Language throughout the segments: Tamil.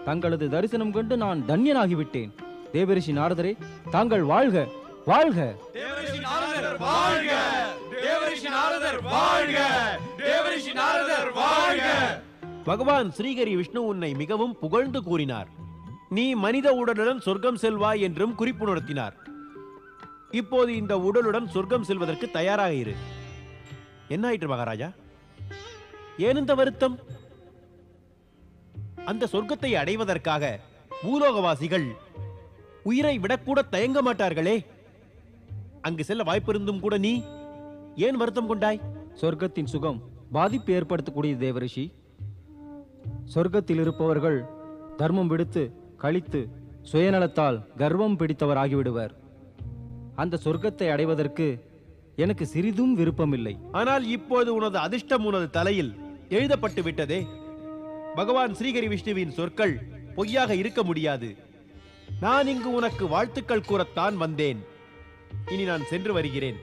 தங்களது தரிசனம் கண்டு நான் தன்யனாகிவிட்டேன் தேவரிஷி நாரதரே தாங்கள் வாழ்க வாழ்க தேவரிஷி நாரதர் வாழ்க தேவரிஷி நாரதர் வாழ்க தேவரிஷி நாரதர் வாழ்க பகவான் ஸ்ரீஹரி விஷ்ணு உன்னை மிகவும் புகழ்ந்து கூறினார் நீ மனித உடலுடன் சொர்க்கம் செல்வாய் என்றும் குறிப்புணர்த்தினார் இப்போது இந்த உடலுடன் சொர்க்கம் செல்வதற்கு தயாராக இரு என்ன ஆயிற்று மகாராஜா ஏன் இந்த வருத்தம் அந்த சொர்க்கத்தை அடைவதற்காக பூலோகவாசிகள் உயிரை விடக்கூட தயங்க மாட்டார்களே அங்கு செல்ல வாய்ப்பிருந்தும் கூட நீ ஏன் வருத்தம் கொண்டாய் சொர்க்கத்தின் சுகம் பாதிப்பு ஏற்படுத்தக்கூடிய தேவரிஷி சொர்க்கத்தில் இருப்பவர்கள் தர்மம் விடுத்து கழித்து சுயநலத்தால் கர்வம் பிடித்தவர் ஆகிவிடுவர் அந்த சொர்க்கத்தை அடைவதற்கு எனக்கு சிறிதும் விருப்பமில்லை ஆனால் இப்போது உனது அதிர்ஷ்டம் உனது தலையில் எழுதப்பட்டு விட்டதே பகவான் ஸ்ரீஹரி விஷ்ணுவின் சொற்கள் பொய்யாக இருக்க முடியாது நான் இங்கு உனக்கு வாழ்த்துக்கள் கூறத்தான் வந்தேன் இனி நான் சென்று வருகிறேன்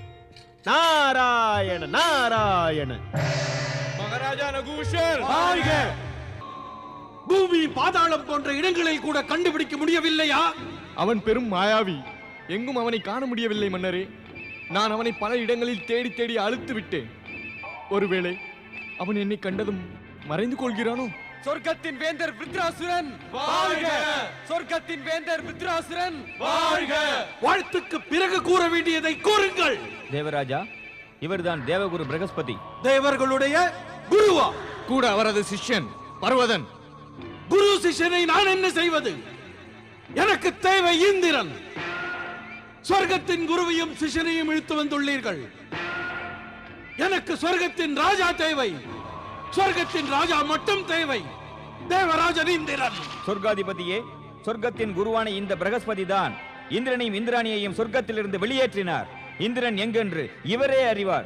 நாராயண நாராயண மகாராஜா நகூஷர் வாழ்க பூமி பாதாளம் போன்ற இடங்களில் கூட கண்டுபிடிக்க முடியவில்லையா அவன் பெரும் மாயாவி எங்கும் அவனை காண முடியவில்லை மன்னரே நான் அவனை பல இடங்களில் தேடி தேடி அழுத்து விட்டேன் ஒருவேளை அவன் என்னை கண்டதும் மறைந்து கொள்கிறானோ சொர்க்கத்தின் வேந்தர் விருத்ராசுரன் வாழ்க சொர்க்கத்தின் வேந்தர் விருத்ராசுரன் வாழ்க வாழ்த்துக்கு பிறகு கூற வேண்டியதை கூறுங்கள் தேவராஜா இவர்தான் தேவகுரு பிரகஸ்பதி தேவர்களுடைய குருவா கூட அவரது சிஷ்யன் பர்வதன் குரு சிஷ்யனை நான் என்ன செய்வது எனக்கு தேவை இந்திரன் சொர்க்கத்தின் குருவையும் சிஷ்யனையும் இழுத்து வந்துள்ளீர்கள் எனக்கு சொர்க்கத்தின் ராஜா தேவை சொர்க்கத்தின் ராஜா மட்டும் தேவை தேவராஜன் இந்திரன் சொர்க்காதிபதியே சொர்க்கத்தின் குருவான இந்த பிரகஸ்பதி தான் இந்திரனையும் இந்திராணியையும் சொர்க்கத்திலிருந்து வெளியேற்றினார் இந்திரன் எங்கென்று இவரே அறிவார்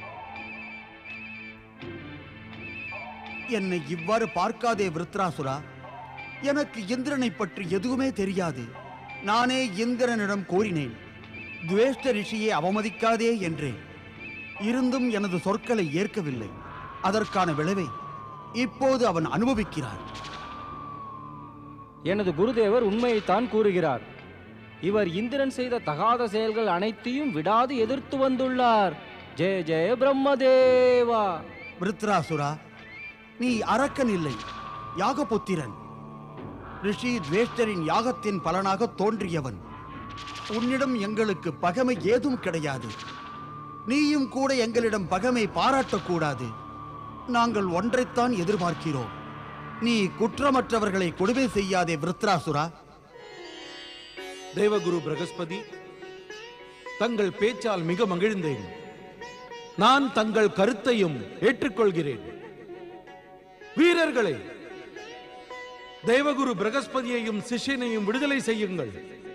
என்னை இவ்வாறு பார்க்காதே விருத்ராசுரா எனக்கு இந்திரனை பற்றி எதுவுமே தெரியாது நானே இந்திரனிடம் கோரினேன் துவேஷ்ட ரிஷியை அவமதிக்காதே என்றேன் இருந்தும் எனது சொற்களை ஏற்கவில்லை அதற்கான விளைவை இப்போது அவன் அனுபவிக்கிறான் எனது குருதேவர் உண்மையைத்தான் கூறுகிறார் இவர் இந்திரன் செய்த தகாத செயல்கள் அனைத்தையும் விடாது எதிர்த்து வந்துள்ளார் ஜெய ஜெய பிரம்மதேவா விருத்ராசுரா நீ அரக்கன் இல்லை யாகபுத்திரன் ரிஷி துவேஷ்டரின் யாகத்தின் பலனாக தோன்றியவன் உன்னிடம் எங்களுக்கு பகைமை ஏதும் கிடையாது நீயும் கூட எங்களிடம் பகைமை பாராட்டக்கூடாது நாங்கள் ஒன்றைத்தான் எதிர்பார்க்கிறோம் நீ குற்றமற்றவர்களை கொடுமை செய்யாதே விருத்ராசுரா தேவகுரு பிரகஸ்பதி தங்கள் பேச்சால் மிக மகிழ்ந்தேன் நான் தங்கள் கருத்தையும் ஏற்றுக்கொள்கிறேன் வீரர்களே தேவகுரு பிரகஸ்பதியையும் சிஷ்யனையும் விடுதலை செய்யுங்கள்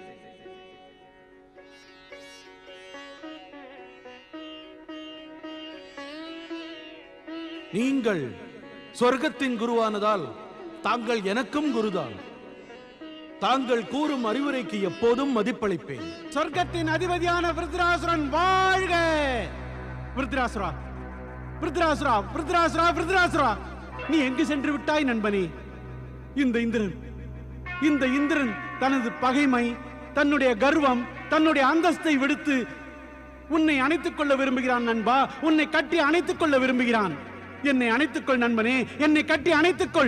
நீங்கள் சொர்க்கத்தின் குருவானதால் தாங்கள் எனக்கும் குருதான் தாங்கள் கூறும் அறிவுரைக்கு எப்போதும் மதிப்பளிப்பேன் சொர்க்கத்தின் அதிபதியான விருத்ராசுரன் வாழ்க விருத்ராசுரா விருத்ராசுரா விருத்ராசுரா விருத்ராசுரா நீ எங்கு சென்று விட்டாய் நண்பனே இந்த இந்திரன் இந்த இந்திரன் தனது பகைமை தன்னுடைய கர்வம் தன்னுடைய அந்தஸ்தை விடுத்து உன்னை அணைத்துக் கொள்ள விரும்புகிறான் நண்பா உன்னை கட்டி அணைத்துக் கொள்ள விரும்புகிறான் என்னை அணைத்துக்கொள் நண்பனே என்னை கட்டி அணைத்துக்கொள்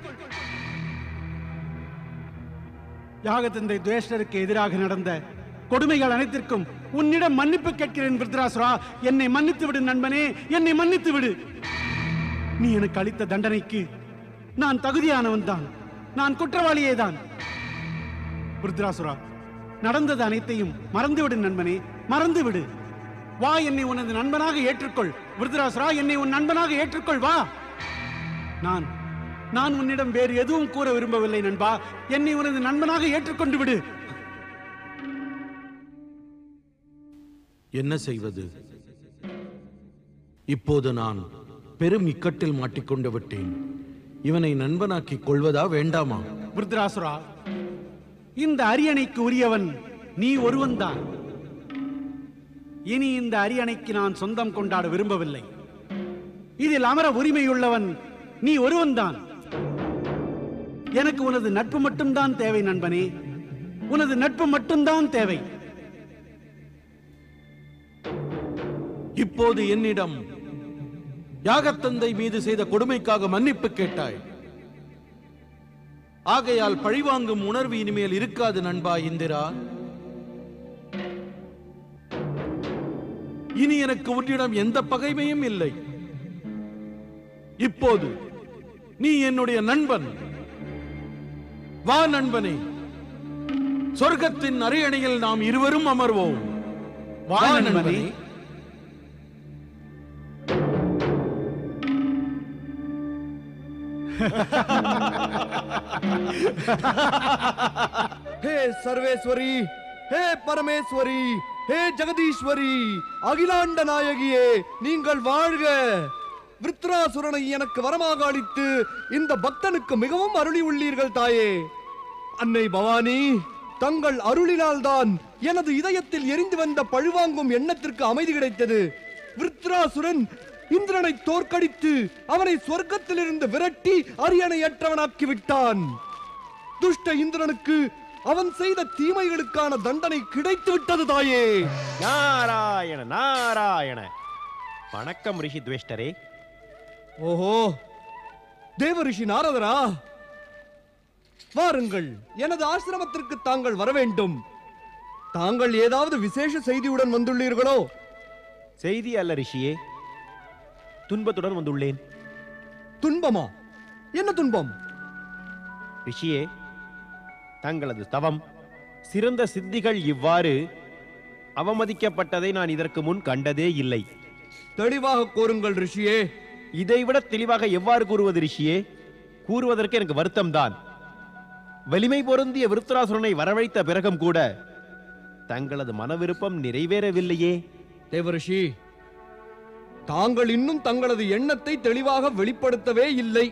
யாகத்தந்தை துவேஷ்டருக்கு எதிராக நடந்த கொடுமைகள் அனைத்திற்கும் உன்னிடம் மன்னிப்பு கேட்கிறேன் விருத்ராசுரா என்னை மன்னித்து விடு நண்பனே என்னை மன்னித்து விடு நீ எனக்கு அளித்த தண்டனைக்கு நான் தகுதியானவன் தான் நான் குற்றவாளியே தான் விருத்ராசுரா நடந்தது அனைத்தையும் மறந்துவிடு நண்பனே மறந்துவிடு வா என்னை உனது நண்பனாக ஏற்றுக்கொள் விருத்ராசுரா என்னை உன் நண்பனாக ஏற்றுக்கொள் வா நான் நான் உன்னிடம் வேறு எதுவும் கூற விரும்பவில்லை நண்பா என்னை உனது நண்பனாக ஏற்றுக்கொண்டு விடு என்ன செய்வது இப்போது நான் பெரும் இக்கட்டில் மாட்டிக்கொண்டு விட்டேன் இவனை நண்பனாக்கிக் கொள்வதா வேண்டாமா விருத்ராசுரா இந்த அரியணைக்கு உரியவன் நீ ஒருவன்தான் இனி இந்த அரியணைக்கு நான் சொந்தம் கொண்டாட விரும்பவில்லை இதில் அமர உரிமையுள்ளவன் நீ ஒருவன்தான் எனக்கு உனது நட்பு மட்டும்தான் தேவை நண்பனே உனது நட்பு மட்டும்தான் தேவை இப்போது என்னிடம் யாகத்தந்தை மீது செய்த கொடுமைக்காக மன்னிப்பு கேட்டாய் ஆகையால் பழிவாங்கும் உணர்வு இனிமேல் இருக்காது நண்பா இந்திரா இனி எனக்கு உன்னிடம் எந்த பகைமையும் இல்லை இப்போது நீ என்னுடைய நண்பன் வா நண்பனே சொர்க்கத்தின் அரியணையில் நாம் இருவரும் அமர்வோம் வா வா நண்பனே நண்பனே. ஹே சர்வேஸ்வரி ஹே பரமேஸ்வரி ஹே ஜெகதீஸ்வரி அகிலாண்ட நாயகியே நீங்கள் வாழ்க விருத்ராசுரனை எனக்கு வரமாக அளித்து இந்த பக்தனுக்கு மிகவும் அருளி உள்ளீர்கள் தாயே அன்னை பவானி தங்கள் அருளினால்தான் எனது இதயத்தில் எரிந்து வந்த பழிவாங்கும் எண்ணத்திற்கு அமைதி கிடைத்தது விருத்ராசுரன் இந்திரனை தோற்கடித்து அவனை சொர்க்கத்திலிருந்து விரட்டி அரியணையற்றவனாக்கி விட்டான் துஷ்ட இந்திரனுக்கு அவன் செய்த தீமைகளுக்கான தண்டனை கிடைத்து விட்டது தாயே நாராயண நாராயண வணக்கம் ரிஷி துவேஷ்டரே ஓஹோ தேவரிஷி நாரதரா வாருங்கள் எனது ஆசிரமத்திற்கு தாங்கள் வர வேண்டும் தாங்கள் ஏதாவது விசேஷ செய்தியுடன் வந்துள்ளீர்களோ செய்தி அல்ல ரிஷியே துன்பத்துடன் வந்துள்ளேன் துன்பமா என்ன துன்பம் ரிஷியே தங்களது தவம் சிறந்த சித்திகள் இவ்வாறு அவமதிக்கப்பட்டதை நான் இதற்கு முன் கண்டதே இல்லை தெளிவாக கூறுங்கள் ரிஷியே இதைவிட தெளிவாக எவ்வாறு கூறுவது ரிஷியே கூறுவதற்கு எனக்கு வருத்தம்தான் வலிமை பொருந்திய விருத்தராசுரனை வரவழைத்த பிறகும் கூட தங்களது மன விருப்பம் நிறைவேறவில்லையே தேவரிஷி தாங்கள் இன்னும் தங்களது எண்ணத்தை தெளிவாக வெளிப்படுத்தவே இல்லை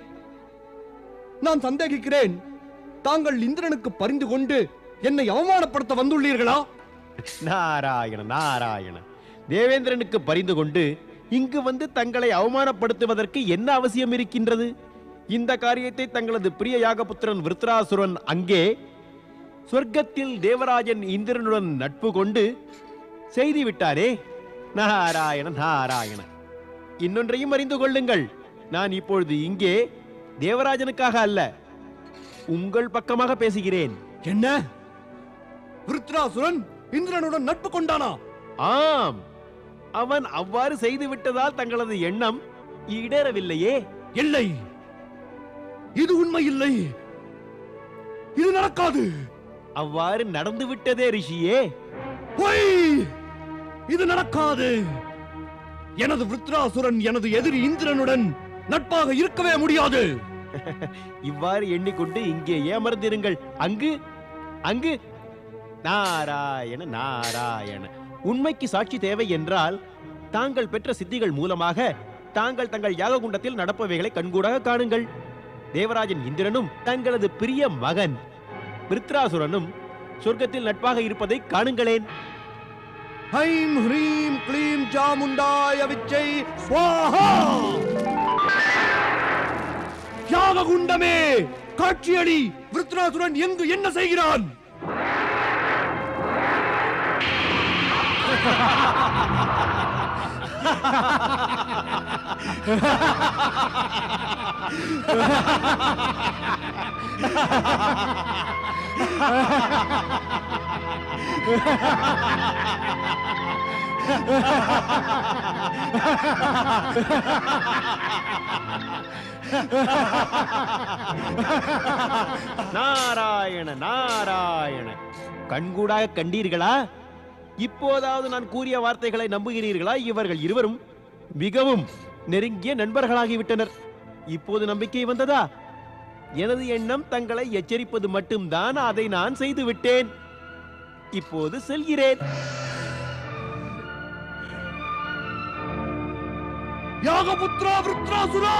நான் சந்தேகிக்கிறேன் தாங்கள் இந்திரனுக்கு பரிந்து கொண்டு என்னை அவமானப்படுத்த வந்துள்ளீர்களா நாராயண நாராயண தேவேந்திரனுக்கு பரிந்து கொண்டு இங்கு வந்து தங்களை அவமானப்படுத்துவதற்கு என்ன அவசியம் இருக்கின்றது இந்த காரியத்தை தங்களது பிரிய யாகபுத்திரன் விருத்ராசுரன் அங்கே சொர்க்கத்தில் தேவராஜன் இந்திரனுடன் நட்பு கொண்டு செய்தி விட்டாரே நாராயண நாராயண இன்னொன்றையும் அறிந்து கொள்ளுங்கள் நான் இப்பொழுது இங்கே தேவராஜனுக்காக அல்ல உங்கள் பக்கமாக பேசுகிறேன் என்ன விருத்ராசுரன் இந்திரனுடன் நட்பு கொண்டானா ஆம் அவன் அவ்வாறு செய்து விட்டதால் தங்களது எண்ணம் ஈடேறவில்லையே இல்லை இது உண்மை இல்லை இது நடக்காது அவ்வாறு நடந்து விட்டதே ரிஷியே பொய் இது நடக்காது எனது விருத்ராசுரன் எனது எதிரி இந்திரனுடன் நட்பாக இருக்கவே முடியாது இவ்வாறு எண்ணிக்கொண்டு இங்கே ஏமர்ந்திருங்கள் அங்கு அங்கு நாராயண நாராயண உண்மைக்கு சாட்சி தேவை என்றால் தாங்கள் பெற்ற சித்திகள் மூலமாக தாங்கள் தங்கள் யாககுண்டத்தில் நடப்பவைகளை கண்கூடாக காணுங்கள் தேவராஜன் இந்திரனும் தங்களது பிரிய மகன் விருத்ராசுரனும் சொர்க்கத்தில் நட்பாக இருப்பதை காணுங்களேன் ஹைம் ஹ்ரீம் க்ளீம் சாமுண்டாய விச்சை ஸ்வாஹா யாககுண்டமே காட்சியளி விருத்ராசுரன் எங்கு என்ன செய்கிறான் நாராயண நாராயண கண்கூடாக கண்டீர்களா இப்போதாவது நான் கூறிய வார்த்தைகளை நம்புகிறீர்களா இவர்கள் இருவரும் மிகவும் நெருங்கிய நண்பர்களாகிவிட்டனர் இப்போது நம்பிக்கை வந்ததா எனது எண்ணம் தங்களை எச்சரிப்பது மட்டும்தான் அதை நான் செய்து விட்டேன் இப்போது செல்கிறேன் யாகபுத்ரா விருத்ராசுரா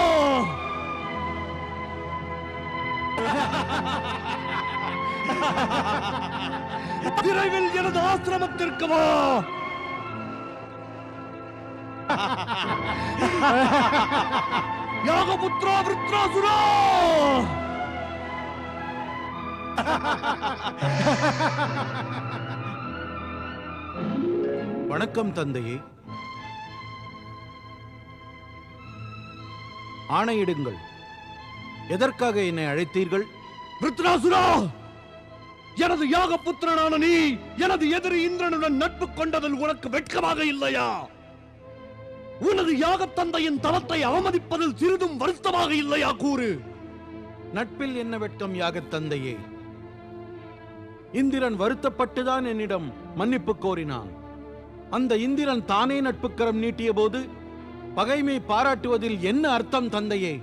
விரைவில் எனது ஆசிரமத்திற்கு வா யாகபுத்ரா விருத்ராசுரா வணக்கம் தந்தையே ஆணையிடுங்கள் எதற்காக என்னை அழைத்தீர்கள் விருத்ராசுரா எனது யாக புத்திரனான நீ எனது எதிரி இந்திரனுடன் நட்பு கொண்டதில் உனக்கு வெட்கமாக இல்லையா உனது யாகத் தந்தையின் தலத்தை அவமதிப்பதில் சிறிதும் வருத்தமாக இல்லையா கூறு நட்பில் என்ன வெட்கம் யாகத் தந்தையே இந்திரன் வருத்தப்பட்டுதான் என்னிடம் மன்னிப்பு கோரினான் அந்த இந்திரன் தானே நட்புக்கரம் நீட்டிய போது பகைமை பாராட்டுவதில் என்ன அர்த்தம் தந்தையே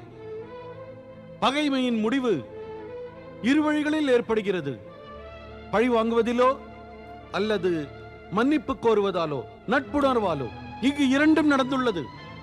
பகைமையின் முடிவு இரு வழிகளில் ஏற்படுகிறது பழி வாங்குவதிலோ அல்லது மன்னிப்பு கோருவதாலோ நட்புணர்வாலோ இங்கு இரண்டும் நடந்துள்ளது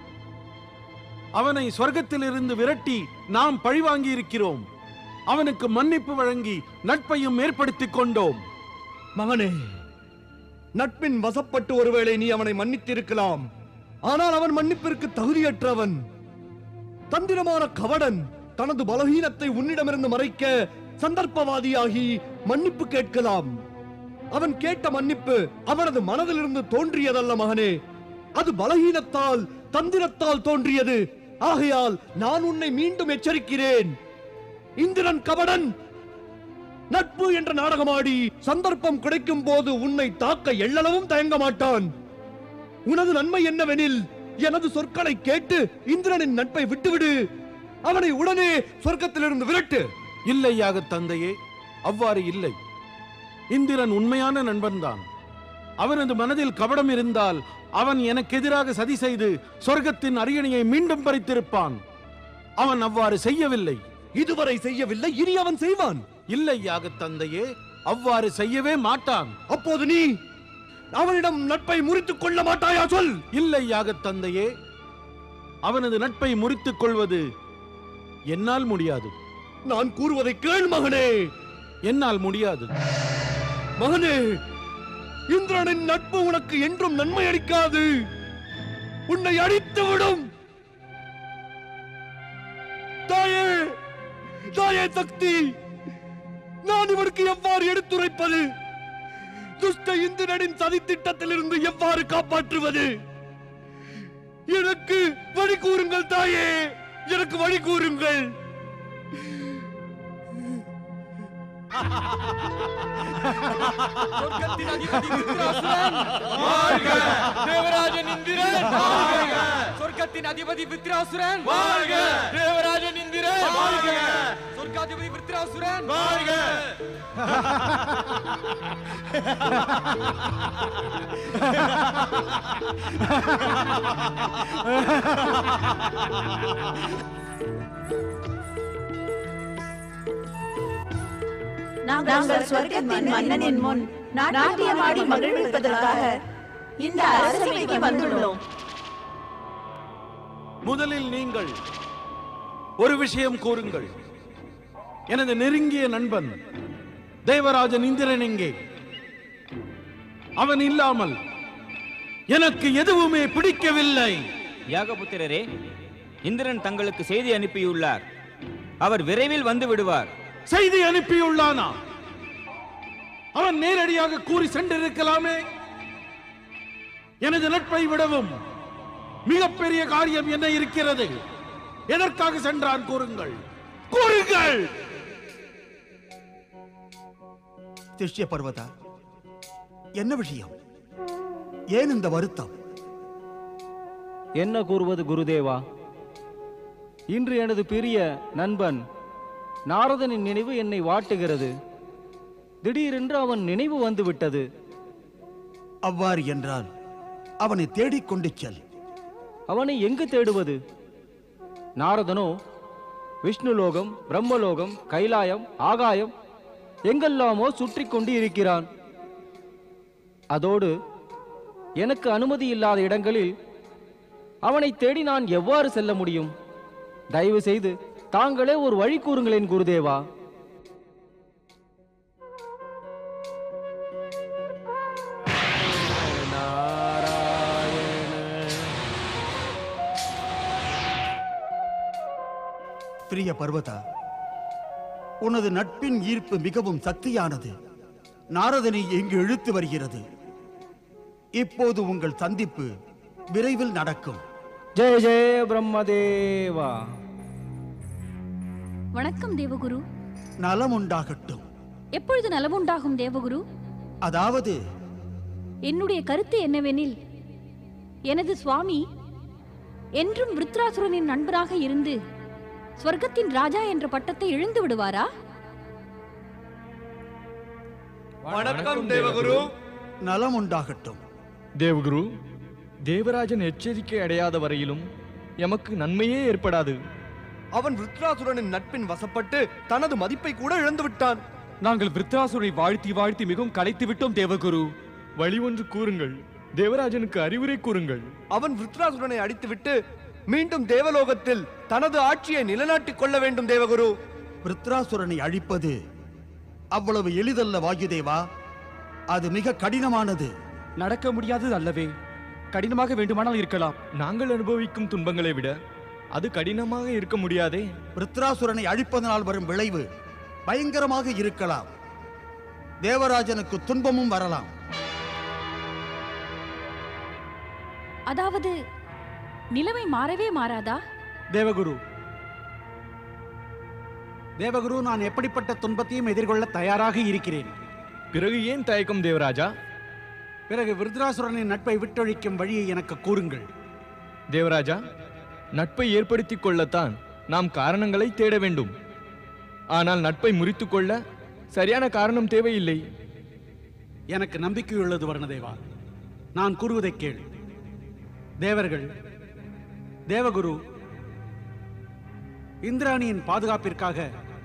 அவனை சொர்க்கத்திலிருந்து விரட்டி நாம் பழிவாங்கி இருக்கிறோம் அவனுக்கு மன்னிப்பு வழங்கி நட்பையும் ஏற்படுத்திக் கொண்டோம் மகனே நட்பின் வசப்பட்டு ஒருவேளை நீ அவனை மன்னித்திருக்கலாம் ஆனால் அவன் மன்னிப்பிற்கு தகுதியற்றவன் தந்திரமான கவடன் தனது பலவீனத்தை உன்னிடமிருந்து மறைக்க சந்தர்ப்பவாதியாகி மன்னிப்பு கேட்கலாம் அவன் கேட்ட மன்னிப்பு அவனது மனதிலிருந்து தோன்றியதல்ல மகனே அது பலகீனத்தால் தந்திரத்தால் தோன்றியது ஆகையால் நான் உன்னை மீண்டும் எச்சரிக்கிறேன் இந்திரன் கபடன் நட்பு என்ற நாடகமாடி சந்தர்ப்பம் கிடைக்கும் போது உன்னை தாக்க எள்ளளவும் தயங்க மாட்டான் உனது நன்மை என்னவெனில் எனது சொற்களை கேட்டு இந்திரனின் நட்பை விட்டுவிடு அவனை உடனே சொர்க்கத்திலிருந்து விரட்டு இல்லை யாகத் தந்தையே அவ்வாறு இல்லை இந்திரன் உண்மையான நண்பன்தான் அவனது மனதில் கபடம் இருந்தால் அவன் எனக்கு எதிராக சதி செய்து சொர்க்கத்தின் அரியணையை மீண்டும் பறித்திருப்பான் அவன் அவ்வாறு செய்யவில்லை இதுவரை செய்யவில்லை இனி அவன் செய்வான் இல்லை யாகத் தந்தையே அவ்வாறு செய்யவே மாட்டான் அப்போது நீ அவனிடம் நட்பை முறித்துக் கொள்ள மாட்டாயா சொல் இல்லை யாகத் தந்தையே அவனது நட்பை முறித்துக் கொள்வது என்னால் முடியாது நான் கூறுவதை கேள் மகனே என்னால் முடியாது மகனே இந்திரனின் நட்பு உனக்கு என்றும் நன்மை அளிக்காது உன்னை அடித்து விடும் தாயே தாயே சக்தி நான் இவனுக்கு எவ்வாறு எடுத்துரைப்பது துஷ்ட இந்திரனின் சதி திட்டத்திலிருந்து எவ்வாறு காப்பாற்றுவது எனக்கு வழி கூறுங்கள் தாயே எனக்கு வழி கூறுங்கள் சொர்க்கத்தின் அதிபதி வித்ராசுரன் வாழ்க தேவராஜன் இந்திரன் வாழ்க சொர்க்கத்தின் அதிபதி வித்ராசுரன் வாழ்க தேவராஜன் இந்திரன் வாழ்க சொர்க்காதிபதி வித்ராசுரன் வாழ்க நாங்கள் சொர்க்கத்தின் மன்னனின் முன் நாட்டியமாடி மகிழ்விப்பதற்காக இந்த அரசவைக்கு வந்துள்ளோம் முதலில் நீங்கள் ஒரு விஷயம் கூறுங்கள் எனது நெருங்கிய நண்பன் தேவராஜன் இந்திரன் எங்கே அவன் இல்லாமல் எனக்கு எதுவுமே பிடிக்கவில்லை யாகபுத்திரரே இந்திரன் தங்களுக்கு செய்தி அனுப்பியுள்ளார் அவர் விரைவில் வந்து விடுவார் செய்தி அனுப்பியுள்ளானா அவன் நேரடியாக கூறி சென்றிருக்கலாமே எனது நட்பை விடவும் மிகப்பெரிய காரியம் என்ன இருக்கிறது எதற்காக சென்றான் கூறுங்கள் கூறுங்கள் திஷ்ய பர்வதா என்ன விஷயம் ஏன் இந்த வருத்தம் என்ன கூறுவது குருதேவா இன்று எனது பெரிய நண்பன் நாரதனின் நினைவு என்னை வாட்டுகிறது திடீரென்று அவன் நினைவு வந்து விட்டது அவ்வாறு என்றால் அவனை தேடிக் கொண்டு செல் அவனை எங்கு தேடுவது நாரதனோ விஷ்ணுலோகம் பிரம்மலோகம் கைலாயம் ஆகாயம் எங்கெல்லாமோ சுற்றி கொண்டு இருக்கிறான் அதோடு எனக்கு அனுமதி இல்லாத இடங்களில் அவனை தேடி நான் எவ்வாறு செல்ல முடியும் தயவு செய்து தாங்களே ஒரு வழி கூறுங்களேன் குருதேவா பிரிய பர்வதா உனது நட்பின் ஈர்ப்பு மிகவும் சக்தியானது நாரதனை இங்கு இழுத்து வருகிறது இப்போது உங்கள் சந்திப்பு விரைவில் நடக்கும் ஜெய ஜெய பிரம்மதேவா வணக்கம் தேவகுரு நலம் உண்டாகட்டும் எப்பொழுது நலமுண்டாகும் தேவகுரு அதாவது என்னுடைய கருத்து என்னவெனில் எனது சுவாமி என்றும் விருத்ராசுரனின் நண்பராக இருந்து ஸ்வர்க்கத்தின் ராஜா என்ற பட்டத்தை இழந்து விடுவாரா வணக்கம் தேவகுரு நலம் உண்டாகட்டும் தேவகுரு தேவராஜன் எச்சரிக்கை அடையாத வரையிலும் எமக்கு நன்மையே ஏற்படாது அவன் விருத்ராசுரனின் நட்பின் வசப்பட்டு தனது மதிப்பை கூட இழந்து விட்டான் நாங்கள் விருத்தாசுரை வாழ்த்தி வாழ்த்தி மிகவும் களைத்து விட்டோம் தேவகுரு வழி ஒன்று கூறுங்கள் தேவராஜனுக்கு அறிவுரை கூறுங்கள் அவன் விருத்ராசுரனை அடித்துவிட்டு மீண்டும் தேவலோகத்தில் தனது ஆட்சியை நிலைநாட்டிக் கொள்ள வேண்டும் தேவகுரு விருத்ராசுரனை அழிப்பது அவ்வளவு எளிதல்ல வாயுதேவா அது மிக கடினமானது நடக்க முடியாதது அல்லவே கடினமாக வேண்டுமானால் இருக்கலாம் நாங்கள் அனுபவிக்கும் துன்பங்களை விட அது கடினமாக இருக்க முடியாதே விருத்ராசுரனை அழிப்பதனால் வரும் விளைவு பயங்கரமாக இருக்கலாம் தேவராஜனுக்கு துன்பமும் வரலாம் அதாவது நிலைமை மாறவே மாறாதா தேவகுரு தேவகுரு நான் எப்படிப்பட்ட துன்பத்தையும் எதிர்கொள்ள தயாராக இருக்கிறேன் பிறகு ஏன் தயக்கம் தேவராஜா பிறகு விருத்ராசுரனின் நட்பை விட்டொழிக்கும் வழியை எனக்கு கூறுங்கள் தேவராஜா நட்பை ஏற்படுத்திக் கொள்ளத்தான் நாம் காரணங்களை தேட வேண்டும் ஆனால் நட்பை முறித்துக் கொள்ள சரியான காரணம் தேவையில்லை எனக்கு நம்பிக்கை உள்ளது வர்ணதேவா நான் கூறுவதை கேள் தேவர்கள் தேவகுரு இந்திராணியின் பாதுகாப்பிற்காக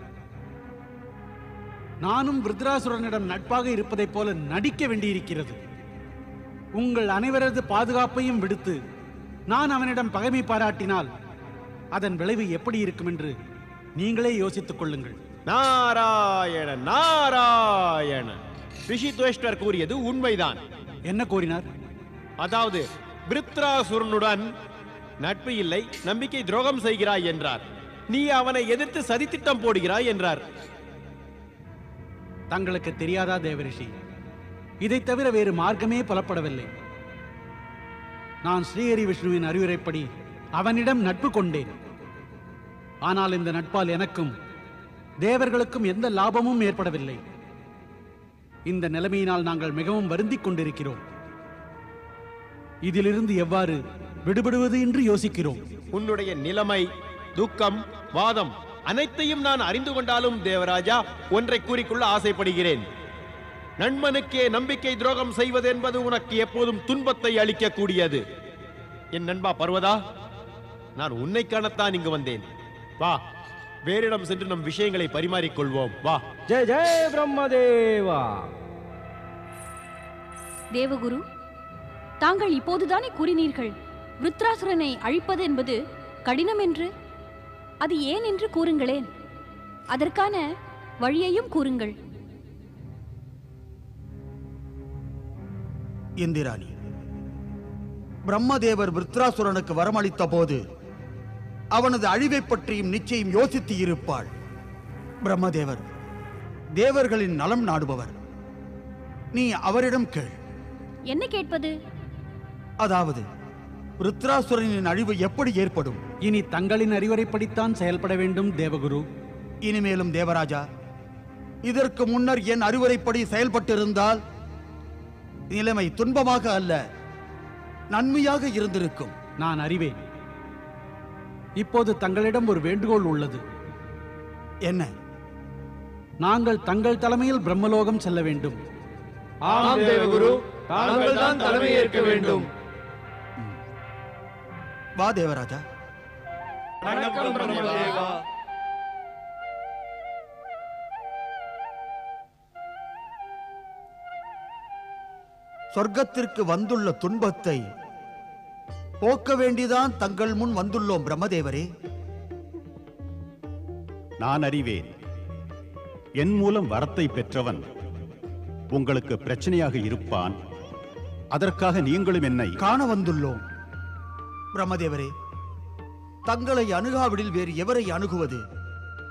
நானும் விருத்ராசுரனிடம் நட்பாக இருப்பதைப் போல நடிக்க வேண்டியிருக்கிறது உங்கள் அனைவரது பாதுகாப்பையும் விடுத்து நான் அவனிடம் பகைமை பாராட்டினால் அதன் விளைவு எப்படி இருக்கும் என்று நீங்களே யோசித்துக் கொள்ளுங்கள் நாராயண நாராயண ரிஷித்வேஷ்டர் கூறியது உண்மைதான் என்ன கூறினார் அதாவது பிருத்ராசுரனுடன் நட்பு இல்லை நம்பிக்கை துரோகம் செய்கிறாய் என்றார் நீ அவனை எதிர்த்து சதித்திட்டம் போடுகிறாய் என்றார் தங்களுக்கு தெரியாதா தேவரிஷி இதைத் தவிர வேறு மார்க்கமே புலப்படவில்லை நான் ஸ்ரீஹரி விஷ்ணுவின் அறிவுரைப்படி அவனிடம் நட்பு கொண்டேன் ஆனால் இந்த நட்பால் எனக்கும் தேவர்களுக்கும் எந்த லாபமும் ஏற்படவில்லை இந்த நிலைமையினால் நாங்கள் மிகவும் வருந்திக் கொண்டிருக்கிறோம் இதிலிருந்து எவ்வாறு விடுபடுவது என்று யோசிக்கிறோம் உன்னுடைய நிலைமை துக்கம் வாதம் அனைத்தையும் நான் அறிந்து கொண்டாலும் தேவராஜா ஒன்றை கூறிக்கொள்ள ஆசைப்படுகிறேன் நண்பனுக்கே நம்பிக்கை துரோகம் செய்வது என்பது உனக்கு எப்போதும் துன்பத்தை அளிக்கக்கூடியது என் நண்பா பர்வதா நான் உன்னை காணத்தான் இங்கு வந்தேன் வா வேறிடம் சென்று நம் விஷயங்களை பரிமாறிக்கொள்வோம் வா ஜெய ஜெய பிரம்மதேவா தேவகுரு தாங்கள் இப்போதுதானே கூறினீர்கள் விருத்ராசுரனை அழிப்பது என்பது கடினம் என்று அது ஏன் என்று கூறுங்களேன் அதற்கான வழியையும் கூறுங்கள் இந்திராணி பிரம்மதேவர் விருத்ராசுரனுக்கு வரமளித்த போது அவனது அழிவைப் பற்றியும் நிச்சயம் யோசித்து இருப்பாள் பிரம்மதேவர் தேவர்களின் நலம் நாடுபவர் நீ அவரிடம் கேள் என்ன கேட்பது அதாவது விருத்ராசுரனின் அழிவு எப்படி ஏற்படும் இனி தங்களின் அறிவுரைப்படித்தான் செயல்பட வேண்டும் தேவகுரு இனிமேலும் தேவராஜா இதற்கு முன்னர் என் அறிவுரைப்படி செயல்பட்டிருந்தால் நிலைமை துன்பமாக அல்ல நன்மையாக இருந்திருக்கும் நான் அறிவேன் இப்போது தங்களிடம் ஒரு வேண்டுகோள் உள்ளது என்ன நாங்கள் தங்கள் தலைமையில் பிரம்மலோகம் செல்ல வேண்டும் ஆம் தேவகுரு தாங்கள் தான் தலைமை ஏற்க வேண்டும் வா தேவராஜா வணக்கம் பிரம்மதேவா சொர்க்கத்திற்கு வந்துள்ள துன்பத்தை போக்க வேண்டிதான் தங்கள் முன் வந்துள்ளோம் பிரம்மதேவரே நான் அறிவேன் என் மூலம் வரத்தை பெற்றவன் உங்களுக்கு பிரச்சனையாக இருப்பான் அதற்காக நீங்களும் என்னை காண வந்துள்ளோம் பிரம்மதேவரே தங்களை அணுகாவிடில் வேறு எவரை அணுகுவது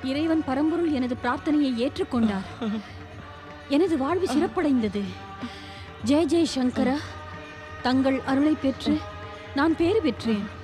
இறைவன் பரம்பொருள் எனது பிரார்த்தனையை ஏற்றுக்கொண்டார் எனது வாழ்வு சிறப்படைந்தது ஜெய ஜெய சங்கரா தங்கள் அருளை பெற்று நான் பேறு பெற்றேன்